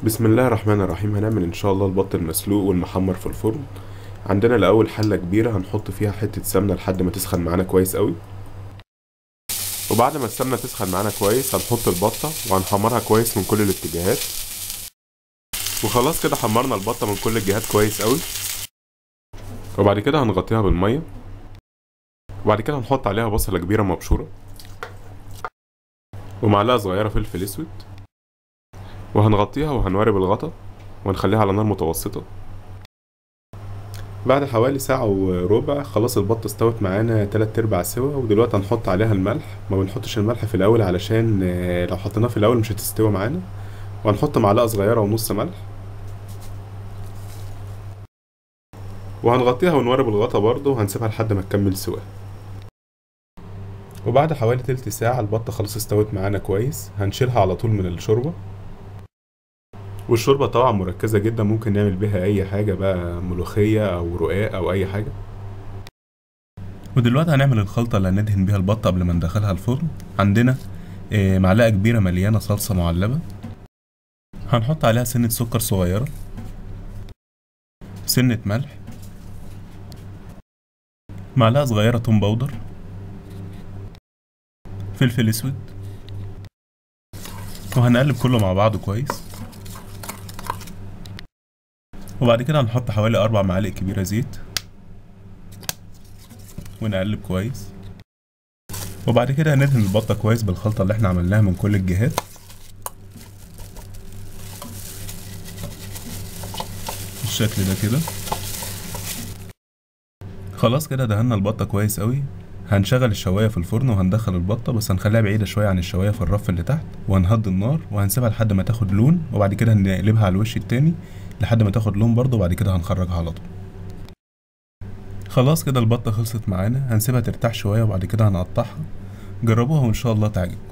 بسم الله الرحمن الرحيم هنعمل ان شاء الله البط المسلوق والمحمر في الفرن عندنا الاول حله كبيره هنحط فيها حته سمنه لحد ما تسخن معانا كويس قوي وبعد ما السمنه تسخن معانا كويس هنحط البطه وهنحمرها كويس من كل الاتجاهات وخلاص كده حمرنا البطه من كل الجهات كويس قوي وبعد كده هنغطيها بالميه وبعد كده هنحط عليها بصله كبيره مبشوره ومعلقه صغيره فلفل اسود وهنغطيها وهنوارب الغطا ونخليها على نار متوسطة بعد حوالي ساعة وربع خلاص البطة استوت معانا تلات ارباع سوا ودلوقتي هنحط عليها الملح ما بنحطش الملح في الاول علشان آه، لو حطيناه في الاول مش هتستوي معانا وهنحط معلقة صغيرة ونص ملح وهنغطيها ونوارب الغطا برضه وهنسيبها لحد ما تكمل سواها وبعد حوالي تلت ساعة البطة خلاص استوت معانا كويس هنشيلها على طول من الشوربة والشوربة طبعا مركزة جدا ممكن نعمل بيها أي حاجة بقى ملوخية أو رقاق أو أي حاجة ودلوقتي هنعمل الخلطة اللي هندهن بيها البطة قبل ما ندخلها الفرن عندنا آه، معلقة كبيرة مليانة صلصة معلبة هنحط عليها سنة سكر صغيرة سنة ملح معلقة صغيرة توم باودر فلفل اسود وهنقلب كله مع بعضه كويس وبعد كده هنحط حوالي أربع معالق كبيرة زيت ونقلب كويس وبعد كده هندهن البطة كويس بالخلطة اللي احنا عملناها من كل الجهات بالشكل ده كده خلاص كده دهنا البطة كويس قوي هنشغل الشواية في الفرن وهندخل البطة بس هنخليها بعيدة شوية عن الشواية في الرف اللي تحت وهنهدي النار وهنسيبها لحد ما تاخد لون وبعد كده هنقلبها على الوش التاني لحد ما تاخد لون برضه وبعد كده هنخرجها على طول خلاص كده البطة خلصت معانا هنسيبها ترتاح شوية وبعد كده هنقطعها جربوها وإن شاء الله تعجبكم